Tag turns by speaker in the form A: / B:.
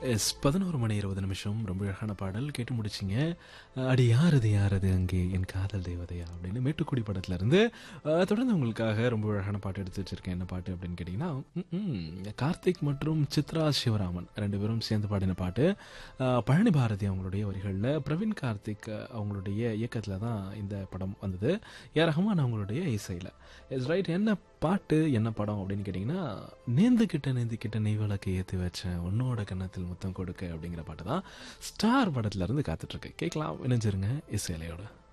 A: S பதினோரு மணி இருபது நிமிஷம் ரொம்ப அழகான பாடல் கேட்டு முடிச்சிங்க அடி யாரது யாரது அங்கே என் காதல் தேவதையா அப்படின்னு மேட்டுக்குடி படத்துல இருந்து அஹ், தொடர்ந்து உங்களுக்காக ரொம்ப அழகான பாட்டு எடுத்து வச்சிருக்கேன் என்ன பாட்டு அப்படின்னு கேட்டிங்கன்னா ம், ம், கார்த்திக் மற்றும் சித்ரா சிவராமன் ரெண்டு பேரும் சேர்ந்து பாடின பாட்டு அஹ், பழனி பாரதி அவங்களுடைய வரிகளில் பிரவீன் கார்த்திக் அஹ், அவங்களுடைய இயக்கத்தில் தான் இந்த படம் வந்தது ஏ ரஹ்மான் அவங்களுடைய இசையில் இஸ் ரைட் என்ன பாட்டு என்ன படம் அப்படின்னு கேட்டிங்கன்னா நேந்துக்கிட்ட நேந்துக்கிட்ட நெய் விளக்கு ஏற்றி வச்சேன் உன்னோட கன்னத்தில் முத்தம் கொடுக்க அப்படிங்கிற பாட்டு தான் ஸ்டார் படத்துல இருந்து காத்துட்ருக்கு கேட்கலாம் இணைஞ்சிருங்க இசையிலையோட